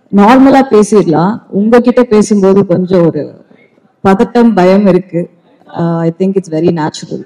நார்மலா பேசிடலாம் உங்ககிட்ட பேசும்போது கொஞ்சம் ஒரு பதட்டம் பயம் இருக்கு I think it's very natural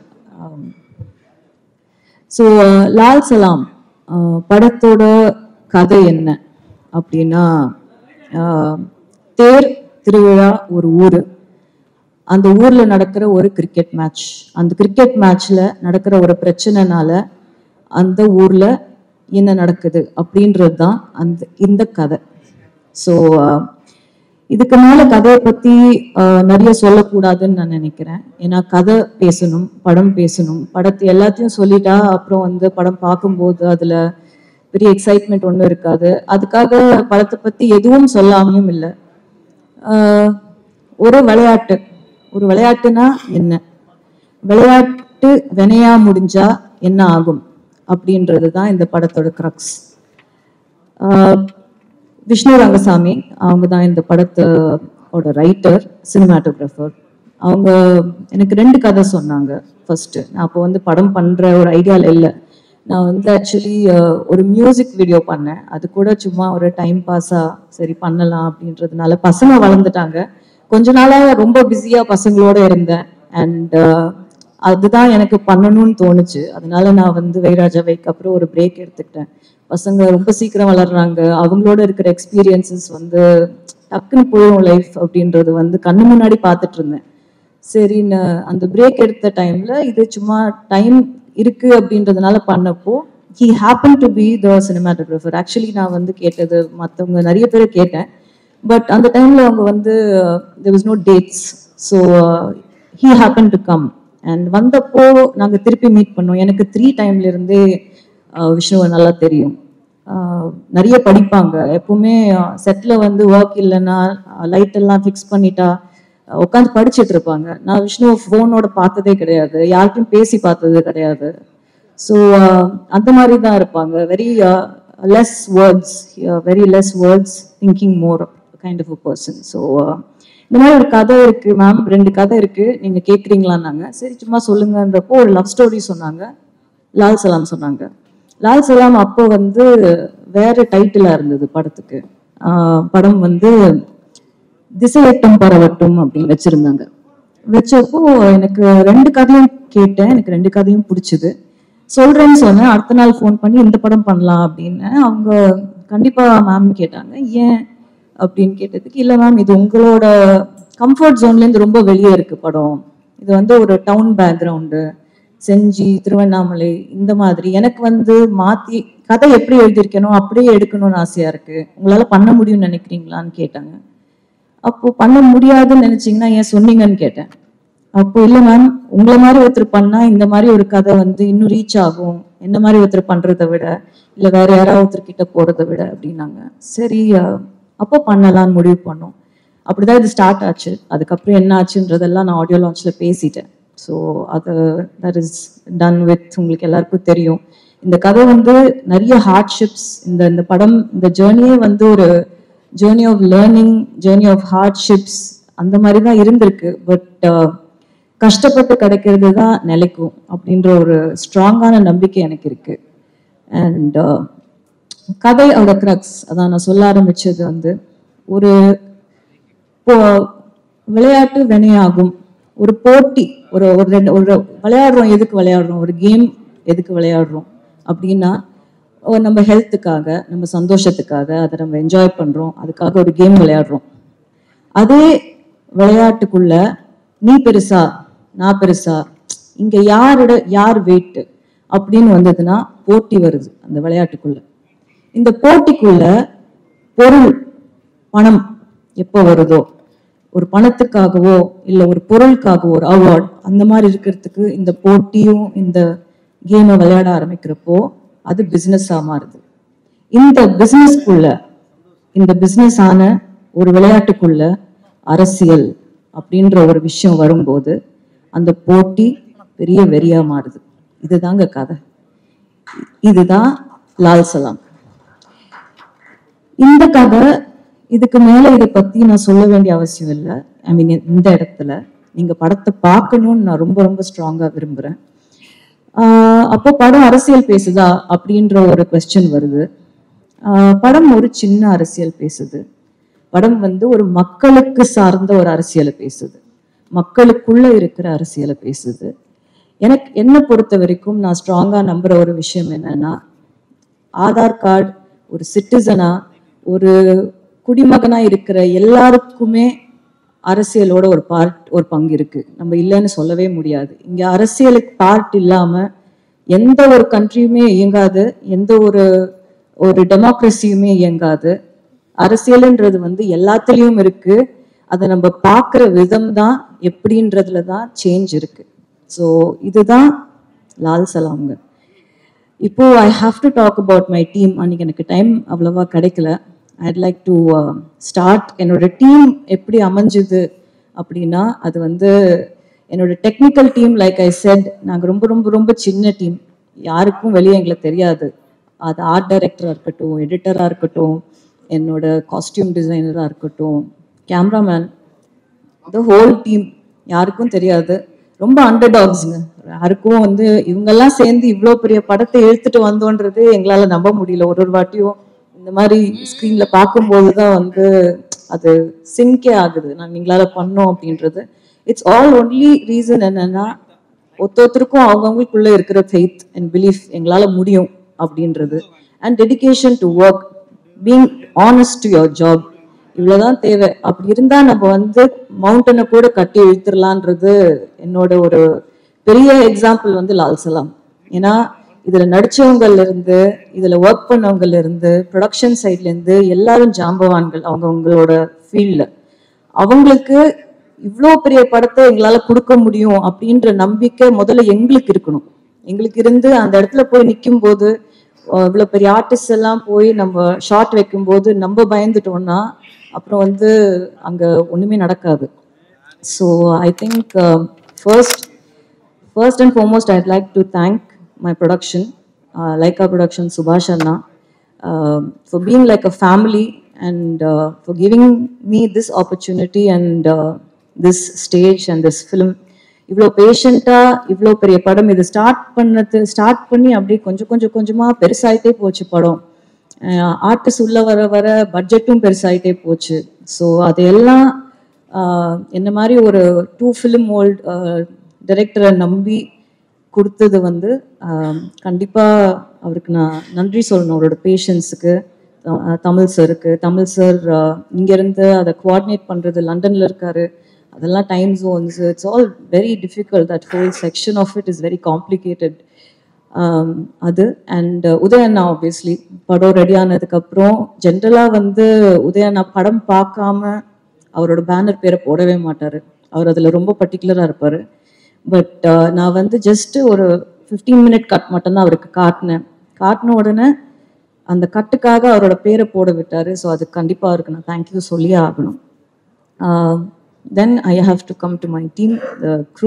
so Lal Salaam ah, படத்தோட கதை என்ன அப்படின்னா அஹ், தேர் திருவிழா ஒரு ஊர் அந்த ஊர்ல நடக்கிற ஒரு கிரிக்கெட் மேட்ச் அந்த கிரிக்கெட் மேட்ச்ல நடக்கிற ஒரு பிரச்சனைனால அந்த ஊர்ல என்ன நடக்குது அப்படின்றது தான் அந்த இந்த கதை ஸோ இதுக்கு மேல கதையை பத்தி அஹ், நிறைய சொல்லக்கூடாதுன்னு நான் நினைக்கிறேன் ஏன்னா கதை பேசணும் படம் பேசணும் படத்தை எல்லாத்தையும் சொல்லிட்டா அப்புறம் வந்து படம் பார்க்கும்போது அதுல பெரிய எக்ஸைட்மெண்ட் ஒன்றும் இருக்காது அதுக்காக படத்தை பத்தி எதுவும் சொல்லாமையும் இல்லை ஆஹ் ஒரு விளையாட்டு ஒரு விளையாட்டுனா என்ன விளையாட்டு வினையா முடிஞ்சா என்ன ஆகும் அப்படின்றது தான் இந்த படத்தோட கிரக்ஸ் விஷ்ணு ரங்கசாமி அவங்க தான் இந்த படத்தோட ரைட்டர் சினிமாட்டோகிராஃபர் அவங்க எனக்கு ரெண்டு கதை சொன்னாங்க ஃபர்ஸ்ட் நான் அப்போ வந்து படம் பண்ற ஒரு ஐடியால இல்லை நான் வந்து ஆக்சுவலி ஒரு மியூசிக் வீடியோ பண்ணேன் அது கூட சும்மா ஒரு டைம் பாஸா சரி பண்ணலாம் அப்படின்றதுனால பசங்க வளர்ந்துட்டாங்க கொஞ்ச நாளா ரொம்ப பிஸியா பசங்களோட இருந்தேன் அண்ட் அதுதான் எனக்கு பண்ணணும்னு தோணுச்சு அதனால நான் வந்து வைராஜாவைக்கு அப்புறம் ஒரு பிரேக் எடுத்துக்கிட்டேன் பசங்க ரொம்ப சீக்கிரம் வளர்றாங்க அவங்களோட இருக்கிற எக்ஸ்பீரியன்சஸ் வந்து டக்குன்னு போயிடும் லைஃப் அப்படின்றது வந்து கண்ணு முன்னாடி பார்த்துட்டு இருந்தேன் சரி நான் அந்த பிரேக் எடுத்த டைம்ல இது சும்மா டைம் இருக்கு அப்படின்றதுனால பண்ணப்போ he happen to be the cinematographer actually நான் வந்து கேட்டது மற்றவங்க நிறைய பேரை கேட்டேன் பட் அந்த டைம்ல அவங்க வந்து there was no dates so he happen to come and வந்தப்போ நாங்கள் திருப்பி மீட் பண்ணோம் எனக்கு த்ரீ டைம்ல இருந்தே அஹ், விஷ்ணுவை நல்லா தெரியும் அஹ், நிறைய படிப்பாங்க எப்பவுமே செட்டில் வந்து ஒர்க் இல்லைன்னா லைட் எல்லாம் ஃபிக்ஸ் பண்ணிட்டா உட்காந்து படிச்சுட்டு இருப்பாங்க நான் விஷ்ணுவை ஃபோனோட பார்த்ததே கிடையாது யார்கிட்டயும் பேசி பார்த்தது கிடையாது ஸோ அந்த மாதிரி தான் இருப்பாங்க very less words very less words thinking more kind of a person so இந்த மாதிரி ஒரு கதை இருக்கு மேம் ரெண்டு கதை இருக்கு நீங்க கேட்குறீங்களான்னாங்க சரி சும்மா சொல்லுங்கன்றப்போ ஒரு லவ் ஸ்டோரி சொன்னாங்க லால் சலாம் சொன்னாங்க லால் சலாம் அப்போ வந்து வேற டைட்டிலா இருந்தது படத்துக்கு ஆஹ் படம் வந்து திசையட்டும் பரவட்டும் அப்படின்னு வச்சிருந்தாங்க வச்சப்போ எனக்கு ரெண்டு கதையும் கேட்டேன் எனக்கு ரெண்டு கதையும் பிடிச்சது சொல்றேன்னு சொன்னேன் அடுத்த நாள் ஃபோன் பண்ணி இந்த படம் பண்ணலாம் அப்படின்னு அவங்க கண்டிப்பா மேம் கேட்டாங்க ஏன் அப்படின்னு கேட்டதுக்கு இல்லை மேம் இது உங்களோட கம்ஃபர்ட் ஜோன்லேருந்து ரொம்ப வெளியே இருக்கு படம் இது வந்து ஒரு டவுன் பேக்ரவுண்டு செஞ்சி திருவண்ணாமலை இந்த மாதிரி எனக்கு வந்து மாத்தி கதை எப்படி எழுதியிருக்கனோ அப்படியே எடுக்கணும்னு ஆசையா இருக்கு உங்களால பண்ண முடியும்னு நினைக்கிறீங்களான்னு கேட்டாங்க அப்போ பண்ண முடியாதுன்னு நினைச்சீங்கன்னா ஏன் சொன்னீங்கன்னு கேட்டேன் அப்போ இல்லை மேம் உங்களை மாதிரி ஒருத்தர் பண்ணா இந்த மாதிரி ஒரு கதை வந்து இன்னும் ரீச் ஆகும் என்ன மாதிரி ஒருத்தர் பண்றதை விட இல்லை வேற யாராவது ஒருத்தர் கிட்ட போறதை விட அப்படின்னாங்க சரி அஹ், அப்போ பண்ணலாம்னு முடிவு பண்ணோம் அப்படிதான் இது ஸ்டார்ட் ஆச்சு அதுக்கப்புறம் என்ன ஆச்சுன்றதெல்லாம் நான் ஆடியோ லான்ச்ல பேசிட்டேன் ஸோ அது தட் இஸ் டன் வித் உங்களுக்கு எல்லாருக்கும் தெரியும் இந்த கதை வந்து நிறைய ஹார்ட்ஷிப்ஸ் இந்த இந்த படம் இந்த ஜேர்னியே வந்து ஒரு journey of learning journey of hardships அந்த மாதிரி தான் இருந்திருக்கு பட் கஷ்டப்பட்டு கிடைக்கிறது தான் நிலைக்கும் அப்படின்ற ஒரு ஸ்ட்ராங்கான நம்பிக்கை எனக்கு இருக்கு அண்ட் கதை அவட கிரக்ஸ் அதான் நான் சொல்ல ஆரம்பிச்சது வந்து ஒரு போ- விளையாட்டு வினையாகும் ஒரு போட்டி ஒரு ஒரு ரெண்டு ஒரு விளையாடுறோம் எதுக்கு விளையாடுறோம் ஒரு கேம் எதுக்கு விளையாடுறோம் அப்படின்னா ஓ, நம்ம ஹெல்த்துக்காக நம்ம சந்தோஷத்துக்காக அதை நம்ம என்ஜாய் பண்றோம் அதுக்காக ஒரு கேம் விளையாடுறோம் அதே விளையாட்டுக்குள்ள நீ பெருசா நான் பெருசா இங்க யாரோட யார் வெயிட் அப்படின்னு வந்ததுன்னா போட்டி வருது அந்த விளையாட்டுக்குள்ள இந்த போட்டிக்குள்ள பொருள் பணம் எப்போ வருதோ ஒரு பணத்துக்காகவோ இல்ல ஒரு பொருளுக்காகவோ ஒரு அவார்ட் அந்த மாதிரி இருக்கிறதுக்கு இந்த போட்டியும் இந்த கேமை விளையாட ஆரம்பிக்கிறப்போ அது பிசினஸா மாறுது இந்த பிசினஸ்க்குள்ள இந்த பிசினஸ் ஆன ஒரு விளையாட்டுக்குள்ள அரசியல் அப்படின்ற ஒரு விஷயம் வரும்போது அந்த போட்டி பெரிய வெறியா மாறுது இதுதாங்க கதை இதுதான் லால் சலாம் இந்த கதை இதுக்கு மேல இதை பத்தி நான் சொல்ல வேண்டிய அவசியம் இல்லை ஐ மீன் இந்த இடத்துல நீங்க படத்தை பார்க்கணும்னு நான் ரொம்ப ரொம்ப ஸ்ட்ராங்கா விரும்புறேன் ஆஹ் அப்போ படம் அரசியல் பேசுதா அப்படின்ற ஒரு கொஸ்டின் வருது ஆஹ் படம் ஒரு சின்ன அரசியல் பேசுது படம் வந்து ஒரு மக்களுக்கு சார்ந்த ஒரு அரசியலை பேசுது மக்களுக்குள்ள இருக்கிற அரசியலை பேசுது எனக்கு என்னை பொறுத்த வரைக்கும் நான் ஸ்ட்ராங்கா நம்புற ஒரு விஷயம் என்னன்னா ஆதார் கார்டு ஒரு சிட்டிசனா ஒரு குடிமகனா இருக்கிற எல்லாருக்குமே அரசியலோட ஒரு பார்ட் ஒரு பங்கு இருக்கு நம்ம இல்லைன்னு சொல்லவே முடியாது இங்க அரசியலுக்கு பார்ட் இல்லாம எந்த ஒரு கண்ட்ரியுமே இயங்காது எந்த ஒரு ஒரு டெமோக்ரஸியுமே இயங்காது அரசியல்ன்றது வந்து எல்லாத்துலேயும் இருக்கு அதை நம்ம பார்க்குற விதம் தான் எப்படின்றதுல தான் சேஞ்ச் இருக்கு ஸோ இதுதான் லால் சலாம்ங்க இப்போ I have to talk about my team அன்னைக்கு எனக்கு டைம் அவ்வளவா கிடைக்கல ஐட் லைக் டு ஸ்டார்ட் என்னோட டீம் எப்படி அமைஞ்சுது அப்படின்னா அது வந்து என்னோட technical team like I said நாங்கள் ரொம்ப ரொம்ப ரொம்ப சின்ன டீம் யாருக்கும் வெளியே எங்களுக்கு தெரியாது அது ஆர்ட் டைரக்டராக இருக்கட்டும் எடிட்டராக இருக்கட்டும் என்னோட காஸ்டியூம் டிசைனராக இருக்கட்டும் கேமராமேன் த ஹோல் டீம் யாருக்கும் தெரியாது ரொம்ப அண்டர் டாக்ஸுங்க யாருக்கும் வந்து இவங்கெல்லாம் சேர்ந்து இவ்வளோ பெரிய படத்தை இழுத்துட்டு வந்தோன்றது எங்களால் நம்ப முடியல ஒரு ஒரு வாட்டியும் இந்த மாதிரி ஸ்க்ரீனில் பார்க்கும்போது தான் வந்து அது சிங்கே ஆகுது நான் எங்களால் பண்ணோம் அப்படின்றது இட்ஸ் ஆல் ஒன்லி ரீசன் என்னன்னா ஒருத்தருக்கும் அவங்கவுங்களுக்குள்ள இருக்கிற ஃபெய்த் அண்ட் பிலீஃப் எங்களால் முடியும் அப்படின்றது and dedication to work being honest to your job இவ்வளவுதான் தேவை அப்படி இருந்தா நம்ம வந்து மவுண்டனை கூட கட்டி இழுத்துடலான்றது என்னோட ஒரு பெரிய எக்ஸாம்பிள் வந்து லால் சலாம் ஏன்னா இதுல நடிச்சவங்கல இருந்து இதுல ஒர்க் பண்ணவங்கல இருந்து ப்ரொடக்ஷன் சைட்ல இருந்து எல்லாரும் ஜாம்பவான்கள் அவங்க அவங்களோட ஃபீல்ட்ல அவங்களுக்கு இவ்வளோ பெரிய படத்தை எங்களால கொடுக்க முடியும் அப்படின்ற நம்பிக்கை முதல்ல எங்களுக்கு இருக்கணும் எங்களுக்கு இருந்து அந்த இடத்துல போய் நிற்கும் போது இவ்வளோ பெரிய ஆர்டிஸ்ட் எல்லாம் போய் நம்ம ஷார்ட் வைக்கும்போது நம்ம பயந்துட்டோம்னா அப்புறம் வந்து அங்கே ஒன்றுமே நடக்காது so I think first first and foremost I'd like to thank my production Lyca production Subash anna for being like a family and for giving me this opportunity and this stage and this film இவ்வளோ பேஷண்ட்டாக இவ்வளோ பெரிய படம் இது start பண்ணது start பண்ணி அப்படியே கொஞ்சம் கொஞ்சம் கொஞ்சமாக பெருசாயிட்டே போச்சு படம் ஆர்டிஸ்ட் உள்ள வர வர பட்ஜெட்டும் பெருசாயிட்டே போச்சு ஸோ அதையெல்லாம் ஆஹ், என்ன மாதிரி ஒரு டூ ஃபிலிம் ஓல்ட் டைரக்டரை நம்பி கொடுத்தது வந்து ஆஹ், கண்டிப்பா அவருக்கு நான் நன்றி சொல்லணும் அவரோட பேஷன்ஸுக்கு தமிழ் சருக்கு தமிழ் சார் இங்கேருந்து அதை கோஆர்டினேட் பண்ணுறது லண்டனில் இருக்காரு அதெல்லாம் time zones it's all very difficult that whole section of it is very complicated அது அண்ட் உதயண்ணா ஆப்வியஸ்லி படம் ரெடி ஆனதுக்கப்புறம் ஜென்ரலாக வந்து உதயண்ணா படம் பார்க்காம அவரோட பேனர் பேரை போடவே மாட்டார் அவர் அதில் ரொம்ப பர்டிகுலராக இருப்பார் பட் நான் வந்து ஜஸ்ட் ஒரு ஃபிஃப்டீன் மினிட் கட் மட்டும்தான் அவருக்கு காட்டினேன் காட்டின உடனே அந்த கட்டுக்காக அவரோட பேரை போட விட்டார் ஸோ அது கண்டிப்பாக அவருக்கு நான் தேங்க்யூ சொல்லியே ஆகணும் then I have to come to my team the crew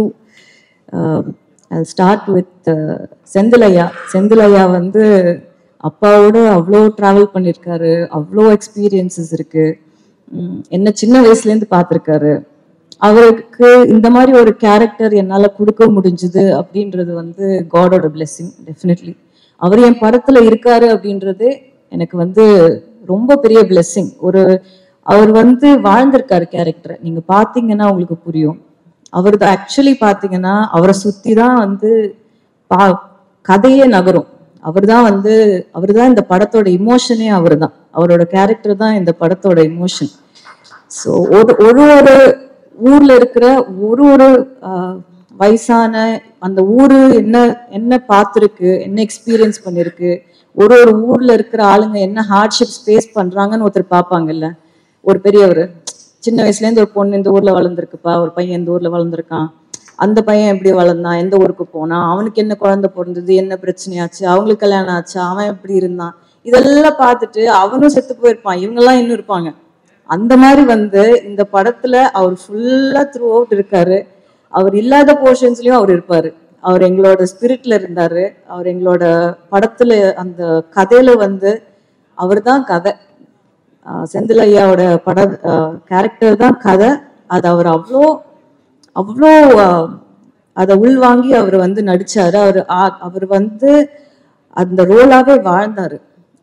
I start with செந்திலையா செந்திலையா வந்து அப்பாவோட அவ்வளோ ட்ராவல் பண்ணியிருக்காரு அவ்வளோ எக்ஸ்பீரியன்சஸ் இருக்கு உம், என்ன சின்ன வயசுலேருந்து பார்த்துருக்காரு அவருக்கு இந்த மாதிரி ஒரு கேரக்டர் என்னால் கொடுக்க முடிஞ்சுது அப்படின்றது வந்து காடோட blessing டெஃபினெட்லி அவர் என் படத்துல இருக்காரு அப்படின்றது எனக்கு வந்து ரொம்ப பெரிய blessing ஒரு அவர் வந்து வாழ்ந்திருக்காரு கேரக்டரை நீங்க பாத்தீங்கன்னா உங்களுக்கு புரியும் அவரது ஆக்சுவலி பாத்தீங்கன்னா அவரை சுத்தி தான் வந்து பா கதையே நகரும் அவர் தான் வந்து அவர் தான் இந்த படத்தோட இமோஷனே அவர் தான் அவரோட கேரக்டர் தான் இந்த படத்தோட இமோஷன் ஸோ ஒரு ஒரு ஒரு ஊர்ல இருக்கிற ஒரு ஒரு ஆஹ், வயசான அந்த ஊரு என்ன என்ன பார்த்துருக்கு என்ன எக்ஸ்பீரியன்ஸ் பண்ணிருக்கு ஒரு ஒரு ஊர்ல இருக்கிற ஆளுங்க என்ன ஹார்ட்ஷிப்ஸ் ஃபேஸ் பண்றாங்கன்னு ஒருத்தர் பார்ப்பாங்கல்ல ஒரு பெரியவர் சின்ன வயசுல இருந்து ஒரு பொண்ணு இந்த ஊர்ல வளர்ந்துருக்குப்பா ஒரு பையன் இந்த ஊர்ல வளர்ந்துருக்கான் அந்த பையன் எப்படி வளர்ந்தான் எந்த ஊருக்கு போனான் அவனுக்கு என்ன குழந்தை பிறந்தது என்ன பிரச்சனையாச்சு அவங்களுக்கு கல்யாணம் ஆச்சு அவன் எப்படி இருந்தான் இதெல்லாம் பார்த்துட்டு அவனும் செத்து போயிருப்பான் இவங்கெல்லாம் இன்னும் இருப்பாங்க அந்த மாதிரி வந்து இந்த படத்துல அவர் ஃபுல்லா த்ரூ அவுட் இருக்காரு அவர் இல்லாத போர்ஷன்ஸ்லயும் அவர் இருப்பாரு அவர் எங்களோட ஸ்பிரிட்ல இருந்தாரு அவர் எங்களோட படத்துல அந்த கதையில வந்து அவர்தான் கதை ஆஹ் செந்தில் ஐயாவோட பட கேரக்டர் தான் கதை அது அவர் அவ்வளோ அவ்வளோ ஆஹ், அதை உள்வாங்கி அவர் வந்து நடிச்சாரு அவர் ஆ- அவர் வந்து அந்த ரோலாவே வாழ்ந்தாரு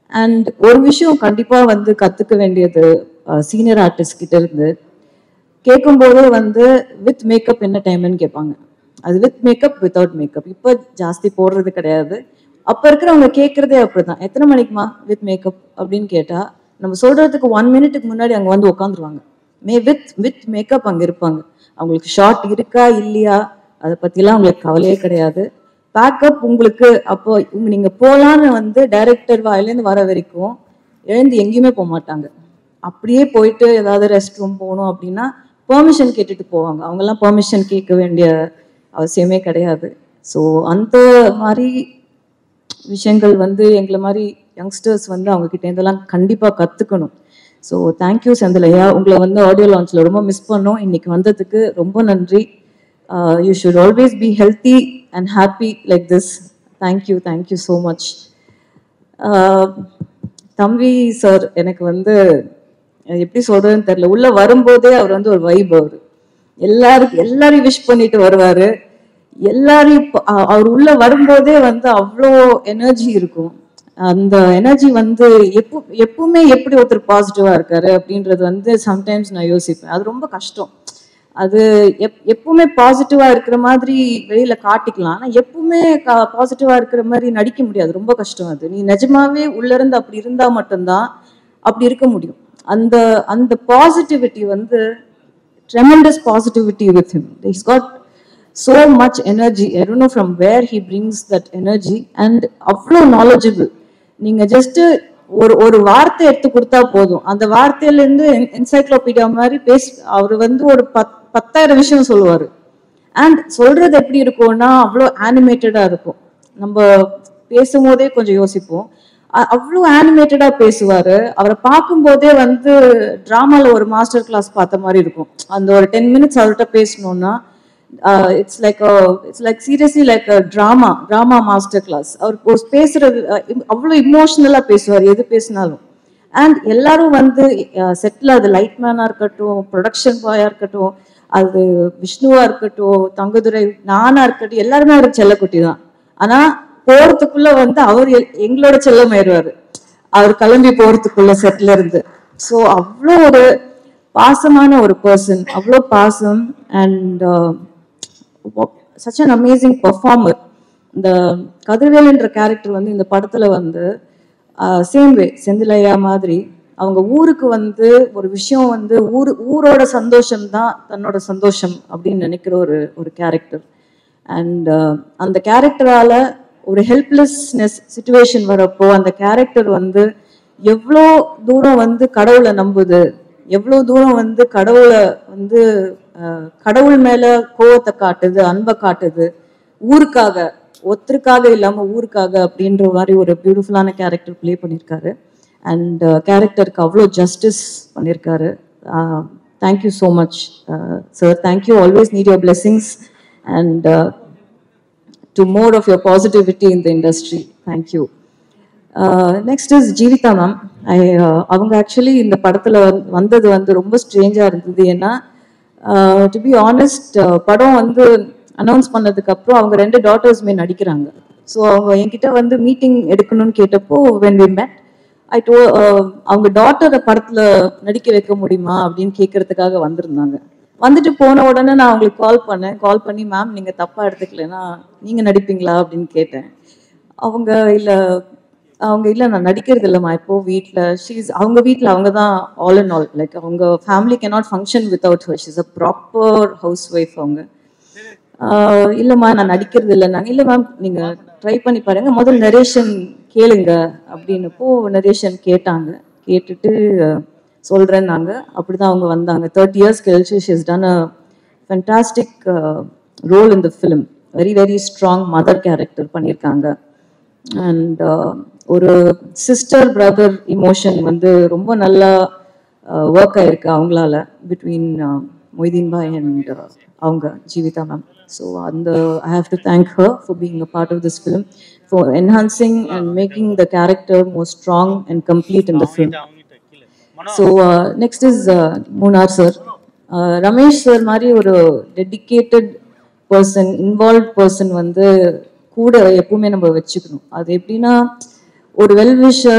அண்ட் ஒரு விஷயம் கண்டிப்பா வந்து கத்துக்க வேண்டியது சீனியர் ஆர்டிஸ்ட் கிட்ட இருந்து கேட்கும்போதே வந்து வித் மேக்கப் என்ன டைம்னு கேட்பாங்க அது வித் மேக்கப் வித்தவுட் மேக்கப் இப்போ ஜாஸ்தி போடுறது கிடையாது அப்போ இருக்கிறவங்க கேட்குறதே அப்படிதான் எத்தனை மணிக்குமா வித் மேக்கப் அப்படின்னு கேட்டா நம்ம சொல்றதுக்கு ஒன் மினிட்டுக்கு முன்னாடி அங்கே வந்து உட்காந்துருவாங்க மே வித் வித் மேக்கப் அங்கே இருப்பாங்க அவங்களுக்கு ஷார்ட் இருக்கா இல்லையா அதை பற்றிலாம் அவங்களுக்கு கவலையே கிடையாது பேக்கப் உங்களுக்கு அப்போ உங்க நீங்க போலான்னு வந்து டைரக்டர் வாயிலேருந்து வர வரைக்கும் எழுந்து எங்கேயுமே போக மாட்டாங்க அப்படியே போயிட்டு ஏதாவது ரெஸ்ட் ரூம் போகணும் அப்படின்னா பெர்மிஷன் கேட்டுட்டு போவாங்க அவங்கெல்லாம் பெர்மிஷன் கேட்க வேண்டிய அவசியமே கிடையாது ஸோ அந்த மாதிரி விஷயங்கள் வந்து எங்களை மாதிரி யங்ஸ்டர்ஸ் வந்து அவங்க கிட்ட இருந்தெல்லாம் கண்டிப்பா கத்துக்கணும் ஸோ தேங்க்யூ செந்திலையா உங்களை வந்து ஆடியோ லான்ச்ல ரொம்ப மிஸ் பண்ணோம் இன்னைக்கு வந்ததுக்கு ரொம்ப நன்றி you should always be healthy and happy like this thank you thank you so much தம்பி சார் எனக்கு வந்து அது எப்படி சொல்றதுன்னு தெரியல உள்ள வரும்போதே அவர் வந்து ஒரு வைப் அவர் எல்லாருக்கும் எல்லாரையும் விஷ் பண்ணிட்டு வருவாரு எல்லாரையும் ப- அ- அவர் உள்ள வரும்போதே வந்து அவ்வளோ எனர்ஜி இருக்கும் அந்த எனர்ஜி வந்து எப்போ எப்பவுமே எப்படி ஒருத்தர் பாசிட்டிவா இருக்காரு அப்படின்றது வந்து சம்டைம்ஸ் நான் யோசிப்பேன் அது ரொம்ப கஷ்டம் அது எப் எப்பவுமே பாசிட்டிவா இருக்கிற மாதிரி வெளியில காட்டிக்கலாம் ஆனா எப்பவுமே பாசிட்டிவா இருக்கிற மாதிரி நடிக்க முடியாது ரொம்ப கஷ்டம் அது நீ நிஜமாவே உள்ள இருந்து அப்படி இருந்தா மட்டும்தான் அப்படி இருக்க முடியும் அந்த அந்த பாசிட்டிவிட்டி வந்து tremendous positivity with him. He's got so much energy. I don't know from where he brings that energy and அவ்வளோ knowledgeable. நீங்க ஜஸ்ட் ஒரு ஒரு வார்த்தை எடுத்து கொடுத்தா போதும் அந்த வார்த்தையில இருந்து என்சைக்ளோபீடியா மாதிரி பேச அவர் வந்து ஒரு பத் பத்தாயிரம் விஷயம் சொல்லுவாரு அண்ட் சொல்றது எப்படி இருக்கும்னா அவ்வளோ ஆனிமேட்டடா இருக்கும் நம்ம பேசும்போதே கொஞ்சம் யோசிப்போம் அ- அவ்வளோ ஆனிமேட்டடா பேசுவாரு அவரை பார்க்கும்போதே வந்து டிராமால ஒரு மாஸ்டர் கிளாஸ் பார்த்த மாதிரி இருக்கும் அந்த ஒரு டென் மினிட்ஸ் அவர்கிட்ட பேசணும்னா it's like it's like seriously like drama drama master class அவர் ஒரு பேசுறது அஹ், இம்- அவ்வளோ இமோஷனலா பேசுவார் எது பேசினாலும் அண்ட் எல்லாரும் வந்து செட்டில் அது லைட் மேனா இருக்கட்டும் ப்ரொடக்ஷன் பாயா இருக்கட்டும் அது விஷ்ணுவா இருக்கட்டும் தங்கதுரை நானா இருக்கட்டும் எல்லாருமே அவர் செல்லக்குட்டி தான் ஆனா போறதுக்குள்ள வந்து அவர் எ- எங்களோட செல்லமாயிருவாரு அவர் கிளம்பி போறதுக்குள்ள செட்ல இருந்து ஸோ அவ்வளோ ஒரு பாசமான ஒரு பர்சன் அவ்வளோ பாசம் and such an amazing performer இந்த கதிர்வேலுன்ற கேரக்டர் வந்து இந்த படத்துல வந்து சேம் வே செந்திலையா மாதிரி அவங்க ஊருக்கு வந்து ஒரு விஷயம் வந்து ஊரு ஊரோட சந்தோஷம் தான் தன்னோட சந்தோஷம் அப்படின்னு நினைக்கிற ஒரு ஒரு கேரக்டர் அண்ட் அந்த கேரக்டரால ஒரு ஹெல்ப்லெஸ்னஸ் சுச்சுவேஷன் வரப்போ அந்த கேரக்டர் வந்து எவ்வளோ தூரம் வந்து கடவுளை நம்புது எவ்வளோ தூரம் வந்து கடவுளை வந்து அஹ், கடவுள் மேல கோவத்தை காட்டுது அன்பை காட்டுது ஊருக்காக ஒருத்தருக்காக இல்லாம ஊருக்காக அப்படின்ற மாதிரி ஒரு பியூட்டிஃபுல்லான கேரக்டர் ப்ளே பண்ணியிருக்காரு அண்ட் கேரக்டருக்கு அவ்வளோ ஜஸ்டிஸ் பண்ணியிருக்காரு thank you so much sir thank you always need your blessings and to more of your positivity in the industry thank you next is Jeevitha ma'am I அவங்க ஆக்சுவலி இந்த படத்துல வந்து- வந்தது வந்து ரொம்ப ஸ்ட்ரேஞ்சா இருந்தது ஏன்னா டு பி ஆனஸ்ட் படம் வந்து அனௌன்ஸ் பண்ணதுக்கு அப்புறம் அவங்க ரெண்டு டாட்டர்ஸுமே நடிக்கிறாங்க ஸோ அவங்க என்கிட்ட வந்து மீட்டிங் எடுக்கணும்னு கேட்டப்போ வென் வி met ஐ டோ அவங்க டாட்டரை படத்துல நடிக்க வைக்க முடியுமா அப்படின்னு கேட்கறதுக்காக வந்திருந்தாங்க வந்துட்டு போன உடனே நான் அவங்களுக்கு கால் பண்ணேன் கால் பண்ணி மேம் நீங்க தப்பா எடுத்துக்கலைன்னா நீங்க நடிப்பீங்களா அப்படின்னு கேட்டேன் அவங்க இல்ல அவங்க இல்ல நான் நடிக்கிறது இல்லைம்மா இப்போ வீட்ல ஷீஸ் அவங்க வீட்ல அவங்க தான் ஆல் அண்ட் ஆல் லைக் அவங்க family cannot function without her she's a proper housewife அவங்க ஆஹ் இல்லம்மா நான் நடிக்கிறது இல்லை நாங்க இல்ல மேம் நீங்க ட்ரை பண்ணி பாருங்க முதல் நரேஷன் கேளுங்க அப்படின்னப்போ நரேஷன் கேட்டாங்க கேட்டுட்டு அஹ், சொல்றேன்னாங்க அப்படிதான் அவங்க வந்தாங்க தேர்ட்டி இயர்ஸ் கழிச்சு she's done a fantastic role in the film very very strong mother character பண்ணியிருக்காங்க அண்ட் ஒரு சிஸ்டர் பிரதர் இமோஷன் வந்து ரொம்ப நல்லா ஒர்க் ஆயிருக்கு அவங்களால பிட்வீன் மொய்தீன் பாய் அண்ட் அவங்க ஜீவிதா மேம் ஸோ அந்த I have to thank her for being a part of this film for enhancing and making the character more strong and complete in the film so next is Munnar sir Ramesh sir மாதிரி ஒரு dedicated person involve person வந்து கூட எப்பவுமே நம்ம வச்சுக்கணும் அது எப்படின்னா ஒரு வெல்விஷர்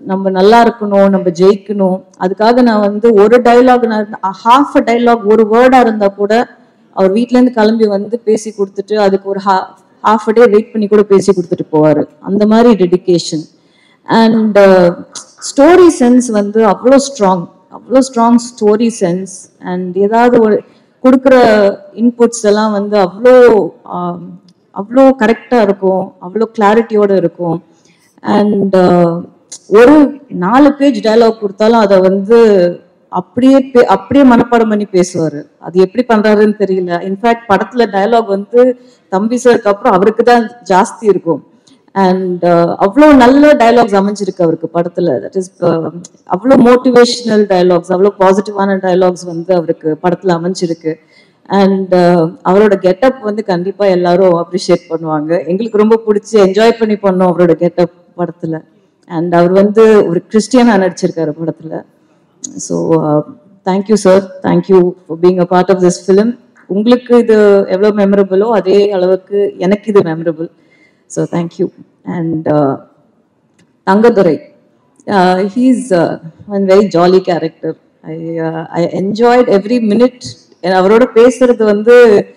நம்ம நல்லா இருக்கணும் நம்ம ஜெயிக்கணும் அதுக்காக நான் வந்து ஒரு டைலாக் நான் ஹாஃப் அ டைலாக் ஒரு வேர்டா இருந்தா கூட அவர் வீட்ல இருந்து கிளம்பி வந்து பேசி கொடுத்துட்டு அதுக்கு ஒரு ஹாஃப் அ டே வெயிட் பண்ணி கூட பேசி கொடுத்துட்டு போவாரு அந்த மாதிரி டெடிகேஷன் அண்ட் ஸ்டோரி சென்ஸ் வந்து அவ்வளோ ஸ்ட்ராங் அவ்வளோ ஸ்ட்ராங் ஸ்டோரி சென்ஸ் அண்ட் ஏதாவது ஒரு கொடுக்குற இன்புட்ஸ் எல்லாம் வந்து அவ்வளோ ஆம், அவ்வளோ கரெக்டாக இருக்கும் அவ்வளோ கிளாரிட்டியோட இருக்கும் அண்ட் ஒரு நாலு பேஜ் டயலாக் கொடுத்தாலும் அதை வந்து அப்படியே பே- அப்படியே மனப்பாடம் பண்ணி பேசுவாரு அது எப்படி பண்றாருன்னு தெரியல இன்ஃபேக்ட் படத்துல டயலாக் வந்து தம்பி சாருக்கு அப்புறம் அவருக்கு தான் ஜாஸ்தி இருக்கும் அண்ட் அவ்வளோ நல்ல டயலாக்ஸ் அமைஞ்சிருக்கு அவருக்கு படத்துல தட் இஸ் அவ்வளோ மோட்டிவேஷனல் டயலாக்ஸ் அவ்வளோ பாசிட்டிவான டயலாக்ஸ் வந்து அவருக்கு படத்துல அமைஞ்சிருக்கு அண்ட் அவரோட கெட்டப் வந்து கண்டிப்பா எல்லாரும் அப்ரிஷியேட் பண்ணுவாங்க எங்களுக்கு ரொம்ப பிடிச்சி என்ஜாய் பண்ணி பண்ணோம் அவரோட கெட்டப் படத்துல அண்ட் அவர் வந்து ஒரு கிறிஸ்டியனா நடிச்சிருக்காரு படத்துல so thank you sir thank you for being a part of this film உங்களுக்கு இது எவ்வளோ மெமரபிளோ அதே அளவுக்கு எனக்கு இது memorable so thank you and Thangadurai he's one very jolly character I I enjoyed every minute அவரோட பேசுறது வந்து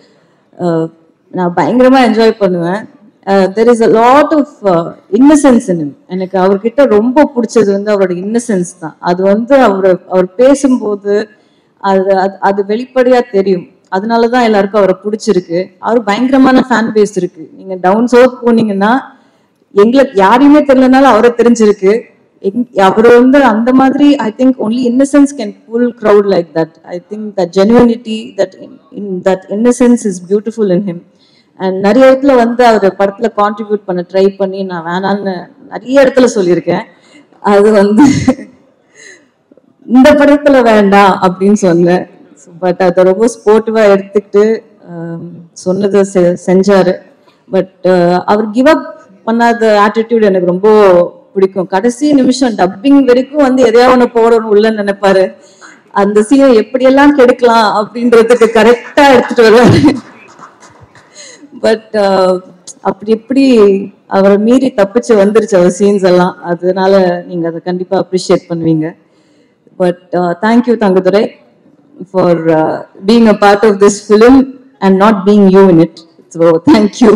uh, நான் பயங்கரமா என்ஜாய் பண்ணுவேன் there is a lot of innocence in எனக்கு அவர்கிட்ட ரொம்ப பிடிச்சது வந்து அவரோட இன்னசென்ஸ் தான் அது வந்து அவர் அவர் பேசும்போது அது அது- அது வெளிப்படையா தெரியும் அதனால தான் எல்லாருக்கும் அவரை பிடிச்சிருக்கு அவர் பயங்கரமான ஃபேன் பேஸ் இருக்கு நீங்க டவுன் சவுத் போனீங்கன்னா எங்களுக்கு யாரையுமே தெரியலனாலும் அவரை தெரிஞ்சிருக்கு எங்- அவர் வந்து அந்த மாதிரி I think only innocence can pull crowd like that I think that genuinity that in that innocence is beautiful in him and நிறைய இடத்துல வந்து அவர் படத்துல கான்ட்ரிபியூட் பண்ண ட்ரை பண்ணி நான் வேணான்னு நிறைய இடத்துல சொல்லியிருக்கேன் அது வந்து இந்த படத்துல வேண்டாம் அப்படின்னு சொன்னேன் பட் அதை ரொம்ப ஸ்போர்ட்டிவா எடுத்துக்கிட்டு ஆம், சொன்னதை செ- செஞ்சாரு பட் அவர் கிவ் அப் பண்ணாத ஆட்டிடியூட் எனக்கு ரொம்ப பிடிக்கும் கடைசி நிமிஷம் டப்பிங் வரைக்கும் வந்து எதையா ஒண்ணு போடணும் உள்ள நினைப்பாரு அந்த சீனை எப்படியெல்லாம் கெடுக்கலாம் அப்படின்றதுக்கு கரெக்டா எடுத்துட்டு வருவாரு பட் அப்படி எப்படி அவரை மீறி தப்பிச்சு வந்துருச்சு அவர் சீன்ஸ் எல்லாம் அதனால நீங்க அதை கண்டிப்பா அப்ரிஷியேட் பண்ணுவீங்க but thank you Thangadurai for being a part of this film and not being you in it so thank you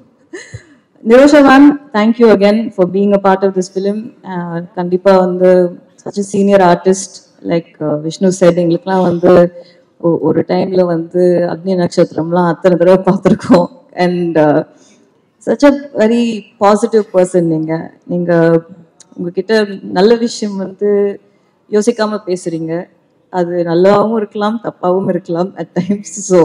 Nirosha ma'am thank you again for being a part of this film கண்டிப்பா வந்து such a senior artist like Vishnu set எங்களுக்குலாம் வந்து ஒ- ஒரு டைம்ல வந்து அக்னி நட்சத்திரம்லாம் அத்தனை தடவை பார்த்துருக்கோம் and such a very positive person நீங்க நீங்க உங்ககிட்ட நல்ல விஷயம் வந்து யோசிக்காம பேசுறீங்க அது நல்லாவும் இருக்கலாம் தப்பாவும் இருக்கலாம் அட் டைம்ஸ் ஸோ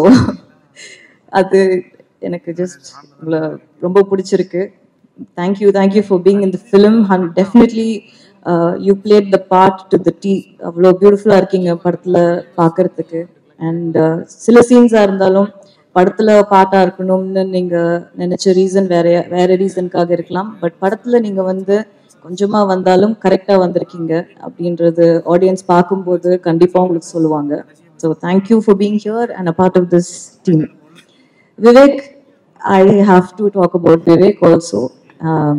அது எனக்கு ஜஸ்ட் உங்களை ரொம்ப பிடிச்சிருக்கு thank you thank you for being in the film and definitely you played the part to the tee அவ்வளோ பியூட்டிஃபுல்லாக இருக்கீங்க படத்தில் பார்க்கறதுக்கு அண்ட் சில சீன்ஸாக இருந்தாலும் படத்தில் பாட்டாக இருக்கணும்னு நீங்கள் நினச்ச ரீசன் வேற வேற ரீசனுக்காக இருக்கலாம் பட் படத்தில் நீங்கள் வந்து கொஞ்சமாக வந்தாலும் கரெக்டாக வந்திருக்கீங்க அப்படின்றது ஆடியன்ஸ் பார்க்கும்போது கண்டிப்பாக உங்களுக்கு சொல்லுவாங்க so thank you for being here and a part of this team Vivek, I have to talk about Vivek also. Um,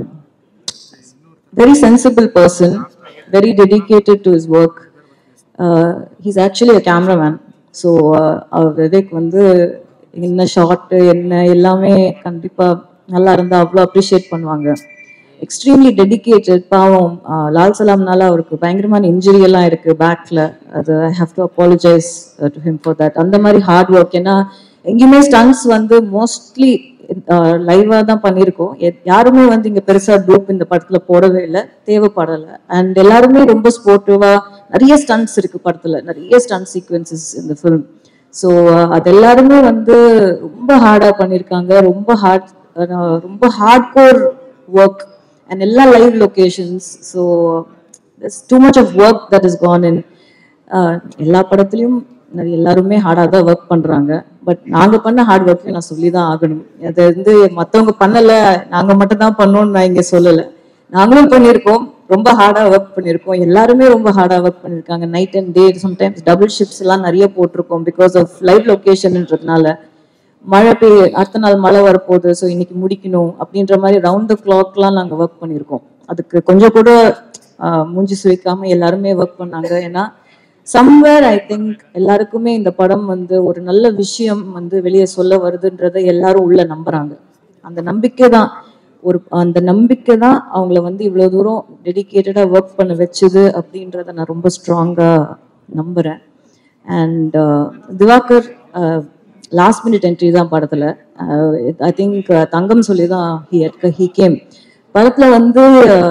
very sensible person, very dedicated to his work. Uh, he's actually a cameraman. So Vivek வந்து என்ன short என்ன எல்லாமே கண்டிப்பாக நல்லா இருந்தால் அவ்வளோ appreciate பண்ணுவாங்க extremely dedicated பாவம் uh, லால் சலாம்னால அவருக்கு பயங்கரமான இன்ஜுரி எல்லாம் இருக்கு பேக்ல அது I have to apologise to him for that அந்த மாதிரி ஹார்ட் ஒர்க் ஏன்னா எங்கேயுமே ஸ்டன்ஸ் வந்து மோஸ்ட்லி லைவாக தான் பண்ணியிருக்கோம் எ- யாருமே வந்து இங்கே பெருசாக டூப் இந்த படத்தில் போடவே இல்லை தேவைப்படலை அண்ட் எல்லாருமே ரொம்ப ஸ்போர்ட்டிவாக நிறைய ஸ்டன்ஸ் இருக்கு படத்தில் நிறைய ஸ்டன் சீக்வன்சஸ் இந்த ஃபிலிம் ஸோ அது எல்லாருமே வந்து ரொம்ப ஹார்டாக பண்ணியிருக்காங்க ரொம்ப ஹார்ட் ரொம்ப ஹார்ட் கோர் ஒர்க் அண்ட் எல்லா live locations so too much of work that is gone in எல்லா படத்துலையும் நிறைய எல்லாருமே ஹார்டாக தான் ஒர்க் பண்ணுறாங்க பட் நாங்கள் பண்ண ஹார்ட் ஒர்க்கையும் நான் சொல்லி தான் ஆகணும் அது வந்து மற்றவங்க பண்ணலை நாங்கள் மட்டும் தான் பண்ணோம்னு நான் இங்கே சொல்லலை நாங்களும் பண்ணியிருக்கோம் ரொம்ப ஹார்டாக ஒர்க் பண்ணியிருக்கோம் எல்லாருமே ரொம்ப ஹார்டாக ஒர்க் பண்ணியிருக்காங்க night and day sometimes double shifts எல்லாம் நிறைய போட்டிருக்கோம் பிகாஸ் ஆஃப் லைவ் லொக்கேஷன்ன்றதுனால மழை பெய்ய அடுத்த நாள் மழை வரப்போகுது ஸோ இன்னைக்கு முடிக்கணும் அப்படின்ற மாதிரி ரவுண்ட் த கிளாக்லாம் நாங்கள் ஒர்க் பண்ணியிருக்கோம் அதுக்கு கொஞ்சம் கூட ஆஹ் மூஞ்சி சுழிக்காம எல்லாருமே ஒர்க் பண்ணாங்க ஏன்னா சம்வேர் ஐ திங்க் எல்லாருக்குமே இந்த படம் வந்து ஒரு நல்ல விஷயம் வந்து வெளியே சொல்ல வருதுன்றதை எல்லாரும் உள்ள நம்புறாங்க அந்த நம்பிக்கை தான் ஒரு அந்த நம்பிக்கை தான் அவங்கள வந்து இவ்வளோ தூரம் டெடிக்கேட்டடாக ஒர்க் பண்ண வச்சுது அப்படின்றத நான் ரொம்ப ஸ்ட்ராங்காக நம்புகிறேன் and Diwakar last minute entry தான் படத்தில் ஐ திங்க் தங்கம் சொல்லி தான் ஹி ஹி கேம் படத்தில் வந்து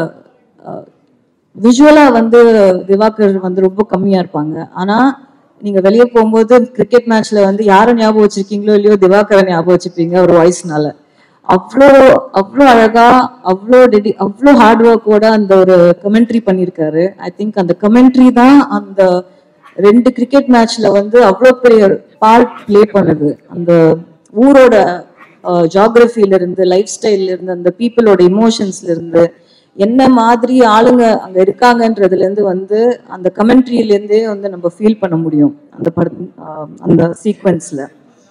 விஷுவலாக வந்து திவாகர் வந்து ரொம்ப கம்மியாக இருப்பாங்க ஆனால் நீங்கள் வெளியே போகும்போது கிரிக்கெட் மேட்ச்ல வந்து யாரை ஞாபகம் வச்சிருக்கீங்களோ இல்லையோ திவாகரை ஞாபகம் வச்சுப்பீங்க ஒரு வாய்ஸ்னால அவ்வளோ அவ்வளோ அழகா அவ்வளோ டெடி அவ்வளோ ஹார்ட் ஒர்க்கோட அந்த ஒரு கமெண்ட்ரி பண்ணியிருக்காரு ஐ திங்க் அந்த கமெண்ட்ரி தான் அந்த ரெண்டு கிரிக்கெட் மேட்ச்ல வந்து அவ்வளோ பெரிய பார்ட் ப்ளே பண்ணுது அந்த ஊரோட ஜாகிரபில இருந்து லைஃப் ஸ்டைல்ல இருந்து அந்த பீப்புளோட இமோஷன்ஸ்ல இருந்து என்ன மாதிரி ஆளுங்க அங்க இருக்காங்கன்றதுல இருந்து வந்து அந்த கமெண்ட்ரியில இருந்தே வந்து நம்ம ஃபீல் பண்ண முடியும் அந்த படம் ஆஹ் அந்த சீக்வன்ஸ்ல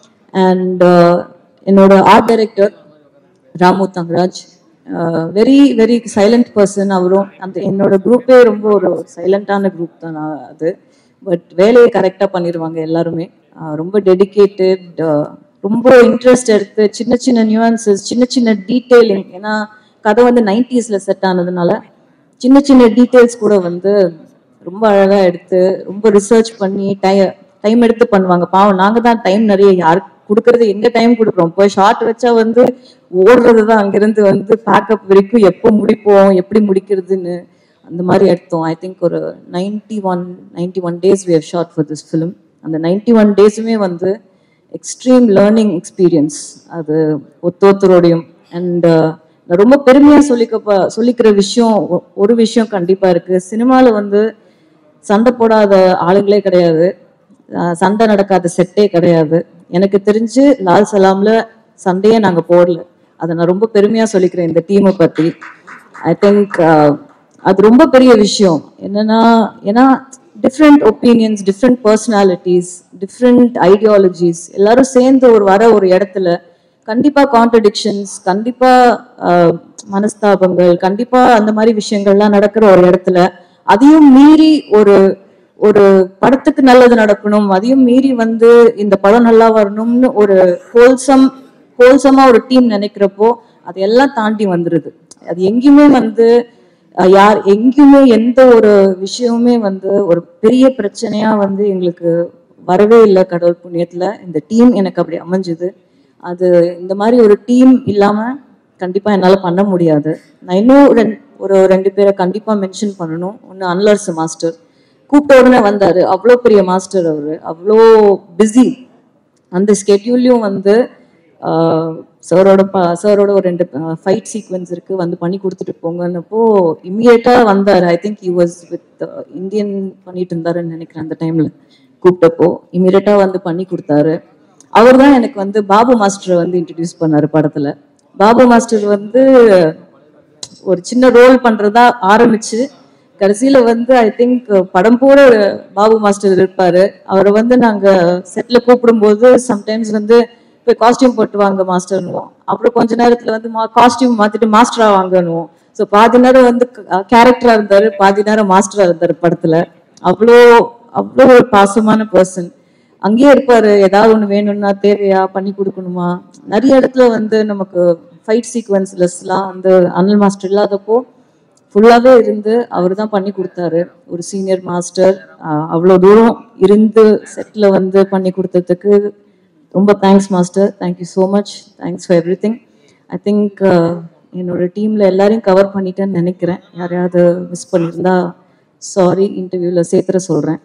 அண்ட் என்னோட art director Ramu Thangaraj very very silent person அவரும் அந்த என்னோட குரூப்பே ரொம்ப ஒரு சைலண்டான குரூப் தான் நான் அது பட் வேலையை கரெக்டாக பண்ணிடுவாங்க எல்லாருமே அஹ் ரொம்ப டெடிக்கேட்டட் ரொம்ப இன்ட்ரெஸ்ட் எடுத்து சின்ன சின்ன நியூஆன்சஸ் சின்ன சின்ன டீட்டெயிலிங் ஏன்னா கதை வந்து நைன்டிஸில் செட் ஆனதுனால சின்ன சின்ன டீட்டெயில்ஸ் கூட வந்து ரொம்ப அழகாக எடுத்து ரொம்ப ரிசர்ச் பண்ணி டை டைம் எடுத்து பண்ணுவாங்க பாவம் நாங்கள் தான் டைம் நிறைய யாருக்கு கொடுக்கறது எங்க டைம் கொடுக்குறோம் இப்போ ஷார்ட் வச்சா வந்து ஓடுறது தான் அங்கிருந்து வந்து பேக்கப் வரைக்கும் எப்போ முடிப்போம் எப்படி முடிக்கிறதுன்னு அந்த மாதிரி எடுத்தோம் ஐ திங்க் ஒரு ninety one ninety one days we have shot for this film அந்த நைன்டி ஒன் டேஸுமே வந்து எக்ஸ்ட்ரீம் லேர்னிங் எக்ஸ்பீரியன்ஸ் அது ஒத்தொத்தரோடையும் அண்ட் நான் ரொம்ப பெருமையாக சொல்லிக்க சொல்லிக்கிற விஷயம் ஒ- ஒரு விஷயம் கண்டிப்பாக இருக்குது சினிமாவில் வந்து சண்டை போடாத ஆளுங்களே கிடையாது அஹ் சண்டை நடக்காத செட்டே கிடையாது எனக்கு தெரிஞ்சு லால் சலாம்ல சண்டையே நாங்க போடல அதை நான் ரொம்ப பெருமையா சொல்லிக்கிறேன் இந்த டீமை பத்தி ஐ திங்க் அது ரொம்ப பெரிய விஷயம் என்னன்னா ஏன்னா different opinions different personalities different ideologies எல்லாரும் சேர்ந்து ஒரு வர ஒரு இடத்துல கண்டிப்பா கான்ட்ரடிக்ஷன்ஸ் கண்டிப்பா ஆஹ், மனஸ்தாபங்கள் கண்டிப்பா அந்த மாதிரி விஷயங்கள்லாம் நடக்கிற ஒரு இடத்துல அதையும் மீறி ஒரு ஒரு படத்துக்கு நல்லது நடக்கணும் அதையும் மீறி வந்து இந்த படம் நல்லா வரணும்னு ஒரு ஹோல்சம் ஹோல்சமா ஒரு டீம் நினைக்கிறப்போ அதையெல்லாம் தாண்டி வந்துருது அது எங்கேயுமே வந்து அஹ், யார் எங்கேயுமே எந்த ஒரு விஷயமுமே வந்து ஒரு பெரிய பிரச்சனையா வந்து எங்களுக்கு வரவே இல்லை கடவுள் புண்ணியத்துல இந்த டீம் எனக்கு அப்படி அமைஞ்சுது அது இந்த மாதிரி ஒரு டீம் இல்லாம கண்டிப்பா என்னால பண்ண முடியாது நான் இன்னும் ரெண் ஒரு ரெண்டு பேரை கண்டிப்பா மென்ஷன் பண்ணணும் ஒன்னு அன்லர்ஸ் மாஸ்டர் கூப்பிட்ட உடனே வந்தாரு அவ்வளோ பெரிய மாஸ்டர் அவரு அவ்வளோ பிஸி அந்த ஸ்கெட்யூல்லையும் வந்து சாரோட சாரோட ஒரு ரெண்டு ஃபைட் சீக்வன்ஸ் இருக்கு வந்து பண்ணி கொடுத்துட்டு போங்கன்னப்போ இம்மிடியட்டா வந்தார் I think you was with Indian பண்ணிட்டு இருந்தாருன்னு நினைக்கிறேன் அந்த டைம்ல கூப்பிட்டப்போ இம்மிடியட்டா வந்து பண்ணி கொடுத்தாரு அவர் தான் எனக்கு வந்து பாபு மாஸ்டரை வந்து இன்ட்ரடியூஸ் பண்ணாரு படத்துல பாபு மாஸ்டர் வந்து ஒரு சின்ன ரோல் பண்றதா ஆரம்பிச்சு கடைசியில வந்து ஐ திங்க் படம் பூரா பாபு மாஸ்டர் இருப்பாரு அவரை வந்து நாங்க செட்ல கூப்பிடும்போது சம்டைம்ஸ் வந்து போய் காஸ்டியூம் போட்டு வாங்க மாஸ்டர்னுவோம் அப்புறம் கொஞ்ச நேரத்துல வந்து காஸ்டியூம் மாத்திட்டு மாஸ்டரா வாங்கணுவோம் ஸோ பாதி நேரம் வந்து கேரக்டரா இருந்தாரு பாதி நேரம் மாஸ்டரா இருந்தாரு படத்துல அவ்வளோ அவ்வளோ ஒரு பாசமான பர்சன் அங்கேயே இருப்பாரு ஏதாவது ஒண்ணு வேணும்னா தேவையா பண்ணி கொடுக்கணுமா நிறைய இடத்துல வந்து நமக்கு ஃபைட் சீக்வன்ஸ்லஸ்லாம் வந்து அனல் மாஸ்டர் இல்லாதப்போ ஃபுல்லாகவே இருந்து அவர் தான் பண்ணி கொடுத்தாரு ஒரு சீனியர் மாஸ்டர் அவ்வளோ தூரம் இருந்து செட்டில் வந்து பண்ணி கொடுத்ததுக்கு ரொம்ப thanks master thank you so much thanks for everything I think என்னோட டீமில் எல்லாரையும் கவர் பண்ணிட்டேன்னு நினைக்கிறேன் யாரையாவது மிஸ் பண்ணியிருந்தா சாரி இன்டர்வியூவில் சேர்த்துற சொல்கிறேன்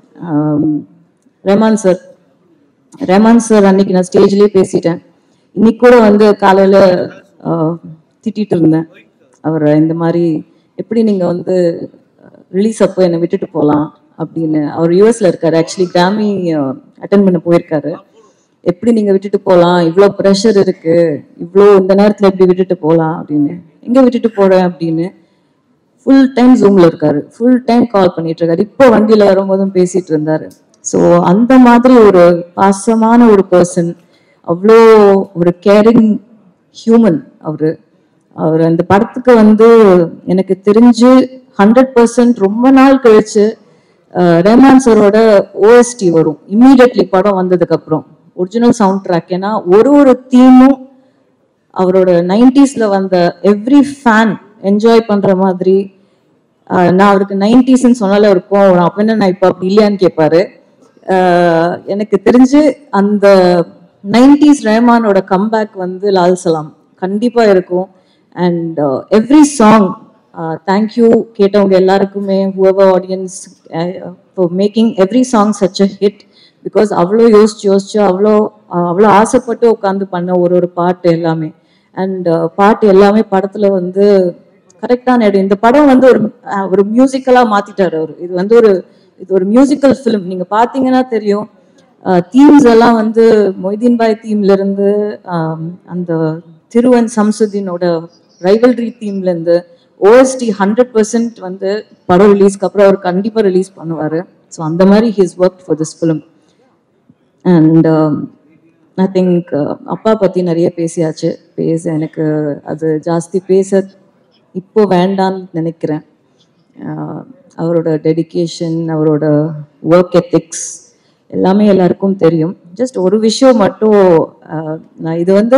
ரெமான் சார் ரெமான் சார் அன்னைக்கு நான் ஸ்டேஜ்லயே பேசிட்டேன் இன்னைக்கு கூட வந்து காலையில ஆஹ், திட்டிட்டு இருந்தேன் அவரை இந்த மாதிரி எப்படி நீங்க வந்து ரிலீஸ் அப்போ என்னை விட்டுட்டு போகலாம் அப்படின்னு அவர் யூஎஸ்ல இருக்காரு ஆக்சுவலி கிராமி அட்டன் பண்ண போயிருக்காரு எப்படி நீங்க விட்டுட்டு போகலாம் இவ்வளோ ப்ரெஷர் இருக்கு இவ்வளோ இந்த நேரத்துல எப்படி விட்டுட்டு போகலாம் அப்படின்னு எங்க விட்டுட்டு போறேன் அப்படின்னு ஃபுல் டைம் ஜூம்ல இருக்காரு ஃபுல் டைம் கால் பண்ணிட்டு இருக்காரு இப்போ வண்டியில வரும்போதும் பேசிட்டு இருந்தாரு ஸோ அந்த மாதிரி ஒரு பாசமான ஒரு பர்சன் அவ்வளோ ஒரு கேரிங் ஹியூமன் அவரு அவர் அந்த படத்துக்கு வந்து எனக்கு தெரிஞ்சு ஹண்ட்ரட் பர்சன்ட் ரொம்ப நாள் கழிச்சு அஹ், ரஹ்மான் சரோட ஓஎஸ்டி வரும் இம்மீடியட்லி படம் வந்ததுக்கு அப்புறம் ஒரிஜினல் சவுண்ட் ட்ராக் ஏன்னா ஒரு ஒரு தீமும் அவரோட நைன்டிஸ்ல வந்த எவ்ரி ஃபேன் என்ஜாய் பண்ற மாதிரி ஆஹ் நான் அவருக்கு நைன்டிஸ்ன்னு சொன்னாலே அவர் கோவம் வரும் அப்ப என்ன நான் இப்ப அப்படி இல்லையான்னு கேட்பாரு ஆஹ் எனக்கு தெரிஞ்சு அந்த நைன்டிஸ் ரஹ்மானோட கம்பேக் வந்து லால் சலாம் கண்டிப்பா இருக்கும் அண்ட் எவ்ரி சாங் தேங்க்யூ கேட்டவங்க எல்லாருக்குமே whoever audience for making every song such a hit because அவ்வளோ யோசிச்சு யோசிச்சு அவ்வளோ அஹ் அவ்வளோ ஆசைப்பட்டு உட்காந்து பண்ண ஒரு ஒரு பாட்டு எல்லாமே அண்ட் பாட்டு எல்லாமே படத்துல வந்து கரெக்டான இடம் இந்த படம் வந்து ஒரு அஹ், ஒரு மியூசிக்கலா மாத்திட்டாரு அவர் இது வந்து ஒரு இது ஒரு மியூசிக்கல் ஃபிலிம் நீங்க பாத்தீங்கன்னா தெரியும் தீம்ஸ் எல்லாம் வந்து மொய்தீன் பாய் தீம்ல இருந்து ஆம், அந்த திருவன் சம்சுதீனோட ரைவல்ரி தீம்ல இருந்து ஓஎஸ்டி ஹண்ட்ரட் பர்சன்ட் வந்து படம் ரிலீஸ்க்கு அப்புறம் அவர் கண்டிப்பா ரிலீஸ் பண்ணுவாரு ஸோ அந்த மாதிரி his work for this film and I think அப்பா பற்றி நிறைய பேசியாச்சு பேச எனக்கு அது ஜாஸ்தி பேச இப்போ வேண்டாம்னு நினைக்கிறேன் அஹ், அவரோட டெடிகேஷன் அவரோட ஒர்க் எத்திக்ஸ் எல்லாமே எல்லாருக்கும் தெரியும் ஜஸ்ட் ஒரு விஷயம் மட்டும் அஹ், நான் இது வந்து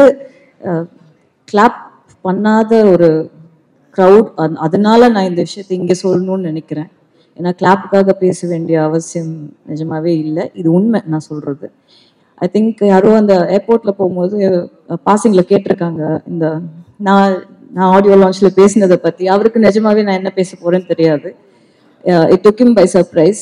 கிளாப் பண்ணாத ஒரு க்ரௌட் அதனால நான் இந்த விஷயத்தை இங்கே சொல்லணும்னு நினைக்கிறேன் ஏன்னா கிளாப்புக்காக பேச வேண்டிய அவசியம் நிஜமாவே இல்லை இது உண்மை நான் சொல்றது ஐ திங்க் யாரோ அந்த ஏர்போர்ட்ல போகும்போது பாசிங்ல கேட்டிருக்காங்க இந்த நான் நான் ஆடியோ லான்ச்ல பேசினதை பத்தி அவருக்கு நிஜமாவே நான் என்ன பேச போறேன்னு தெரியாது it took him by surprise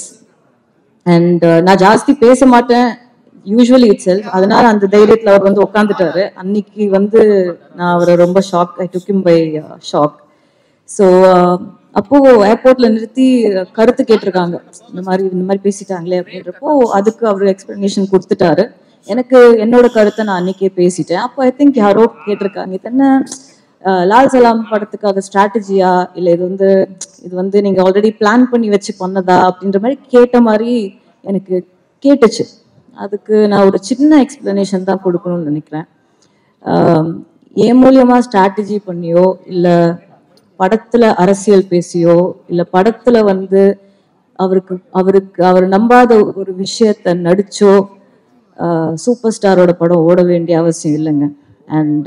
and நான் ஜாஸ்தி பேச மாட்டேன் யூஸ்வலி இட் செல்ஃப் அதனால அந்த தைரியத்துல அவர் வந்து உட்காந்துட்டாரு அன்னைக்கு வந்து நான் அவரை ரொம்ப shock I took him by shock so அப்போ ஏர்போர்ட்ல நிறுத்தி கருத்து கேட்டிருக்காங்க இந்த மாதிரி இந்த மாதிரி பேசிட்டாங்களே அப்படின்றப்போ அதுக்கு அவர் எக்ஸ்பிளனேஷன் கொடுத்துட்டாரு எனக்கு என்னோட கருத்தை நான் அன்னைக்கே பேசிட்டேன் அப்போ ஐ திங்க் யாரோ கேட்டிருக்காங்க இது என்ன அஹ், லால் சலாம் படத்துக்காக ஸ்ட்ராட்டஜியா இல்லை இது வந்து இது வந்து நீங்க ஆல்ரெடி பிளான் பண்ணி வச்சு பண்ணதா அப்படின்ற மாதிரி கேட்ட மாதிரி எனக்கு கேட்டுச்சு அதுக்கு நான் ஒரு சின்ன எக்ஸ்பிளனேஷன் தான் கொடுக்கணும்னு நினைக்கிறேன் ஆம், என் மூலியமா ஸ்ட்ராட்டஜி பண்ணியோ இல்ல படத்துல அரசியல் பேசியோ இல்ல படத்துல வந்து அவருக்கு அவருக்கு அவர் நம்பாத ஒரு விஷயத்த நடிச்சோ சூப்பர் ஸ்டாரோட படம் ஓட வேண்டிய அவசியம் இல்லைங்க அண்ட்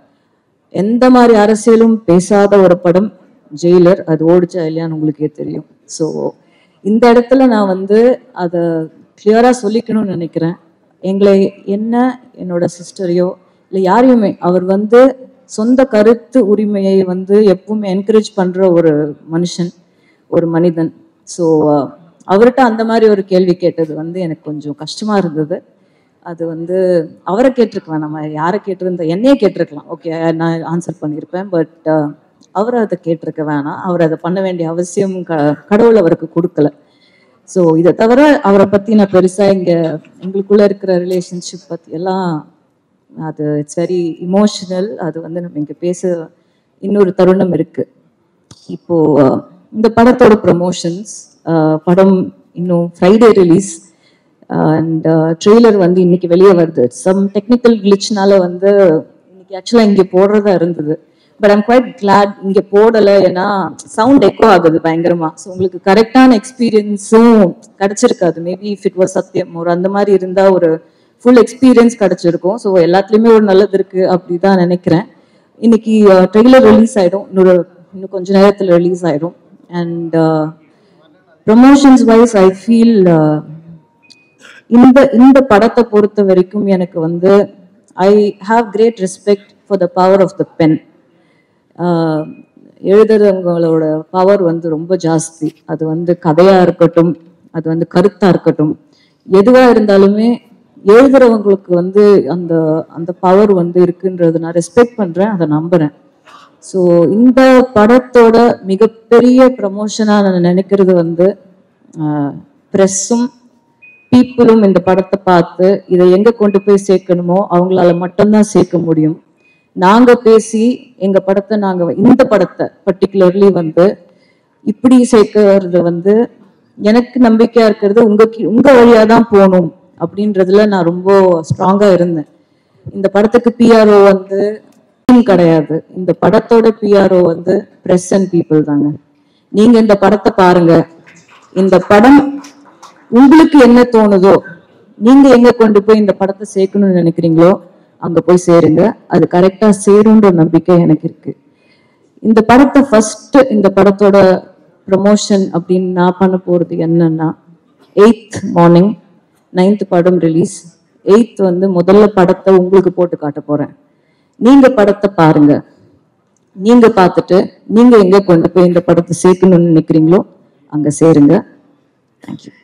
எந்த மாதிரி அரசியலும் பேசாத ஒரு படம் ஜெயிலர் அது ஓடிச்சா இல்லையான்னு உங்களுக்கே தெரியும் ஸோ இந்த இடத்துல நான் வந்து அதை கிளியராக சொல்லிக்கணும்னு நினைக்கிறேன் எங்களை என்ன என்னோட சிஸ்டரையோ இல்லை யாரையுமே அவர் வந்து சொந்த கருத்து உரிமையை வந்து எப்பவுமே என்கரேஜ் பண்ற ஒரு மனுஷன் ஒரு மனிதன் ஸோ அவர்கிட்ட அந்த மாதிரி ஒரு கேள்வி கேட்டது வந்து எனக்கு கொஞ்சம் கஷ்டமா இருந்தது அது வந்து அவரை கேட்டிருக்கலாம் நம்ம யாரை கேட்டிருந்த என்னையே கேட்டிருக்கலாம் ஓகே நான் ஆன்சர் பண்ணியிருப்பேன் பட் அவர் அதை கேட்டிருக்க வேணாம் அவர் அதை பண்ண வேண்டிய அவசியம் க கடவுள் அவருக்கு கொடுக்கல ஸோ இதை தவிர அவரை பற்றி நான் பெருசாக இங்கே எங்களுக்குள்ள இருக்கிற ரிலேஷன்ஷிப் பற்றி எல்லாம் அது இட்ஸ் வெரி இமோஷனல் அது வந்து நம்ம இங்கே பேச இன்னொரு தருணம் இருக்கு இப்போ அஹ், இந்த படத்தோட ப்ரமோஷன்ஸ் படம் இன்னும் ஃப்ரைடே ரிலீஸ் அண்ட் ட்ரெய்லர் வந்து இன்னைக்கு வெளியே வருது சம் டெக்னிக்கல் கிளிச்னால வந்து இன்னைக்கு ஆக்சுவலாக இங்கே போடுறதா இருந்தது பட் ஐம் குவைட் கிளாட் இங்கே போடலை ஏன்னா சவுண்ட் எக்கோ ஆகுது பயங்கரமா ஸோ உங்களுக்கு கரெக்டான எக்ஸ்பீரியன்ஸும் கிடைச்சிருக்காது மேபி இஃப் இட் வாஸ் சத்தியம் ஒரு அந்த மாதிரி இருந்தால் ஒரு ஃபுல் எக்ஸ்பீரியன்ஸ் கிடைச்சிருக்கும் ஸோ எல்லாத்துலேயுமே ஒரு நல்லது இருக்கு அப்படி தான் நினைக்கிறேன் இன்னைக்கு ட்ரெய்லர் ரிலீஸ் ஆயிடும் இன்னொரு இன்னும் கொஞ்ச நேரத்தில் ரிலீஸ் ஆயிடும் and promotions wise I feel இந்த இந்த படத்தை பொறுத்த வரைக்கும் எனக்கு வந்து I have great respect for the power of the pen எழுதுறவங்களோட பவர் வந்து ரொம்ப ஜாஸ்தி அது வந்து கதையா இருக்கட்டும் அது வந்து கருத்தா இருக்கட்டும் எதுவா இருந்தாலுமே எழுதுறவங்களுக்கு வந்து அந்த அந்த பவர் வந்து இருக்குன்றது நான் ரெஸ்பெக்ட் பண்றேன் அதை நம்புறேன் ஸோ இந்த படத்தோட மிகப்பெரிய ப்ரமோஷனா நான் நினைக்கிறது வந்து ப்ரெஸ்ஸும் பீப்புளும் இந்த படத்தை பார்த்து இதை எங்க கொண்டு போய் சேர்க்கணுமோ அவங்களால மட்டும்தான் சேர்க்க முடியும் நாங்க பேசி எங்க படத்தை நாங்க இந்த படத்தை பர்டிகுலர்லி வந்து இப்படி சேர்க்கறது வந்து எனக்கு நம்பிக்கையா இருக்கிறது உங்க கீ- உங்க வழியா தான் போகணும் அப்படின்றதுல நான் ரொம்ப ஸ்ட்ராங்கா இருந்தேன் இந்த படத்துக்கு பிஆர்ஓ வந்து team கிடையாது இந்த படத்தோட பிஆர்ஓ வந்து பிரஸ் அண்ட் பீப்புள் தாங்க நீங்க இந்த படத்தை பாருங்க இந்த படம் உங்களுக்கு என்ன தோணுதோ நீங்க எங்க கொண்டு போய் இந்த படத்தை சேர்க்கணும்னு நினைக்கிறீங்களோ அங்க போய் சேருங்க அது கரெக்டா சேரும்ன்ற நம்பிக்கை எனக்கு இருக்கு இந்த படத்தை ஃபர்ஸ்ட் இந்த படத்தோட ப்ரமோஷன் அப்படின்னு நான் பண்ண போறது என்னன்னா எயித் மார்னிங் நைன்த் படம் ரிலீஸ் எயித் வந்து முதல்ல படத்தை உங்களுக்கு போட்டு காட்ட போறேன் நீங்க படத்தை பாருங்க நீங்க பார்த்துட்டு நீங்க எங்க கொண்டு போய் இந்த படத்தை சேர்க்கணும்னு நினைக்கிறீங்களோ அங்க சேருங்க தேங்க்யூ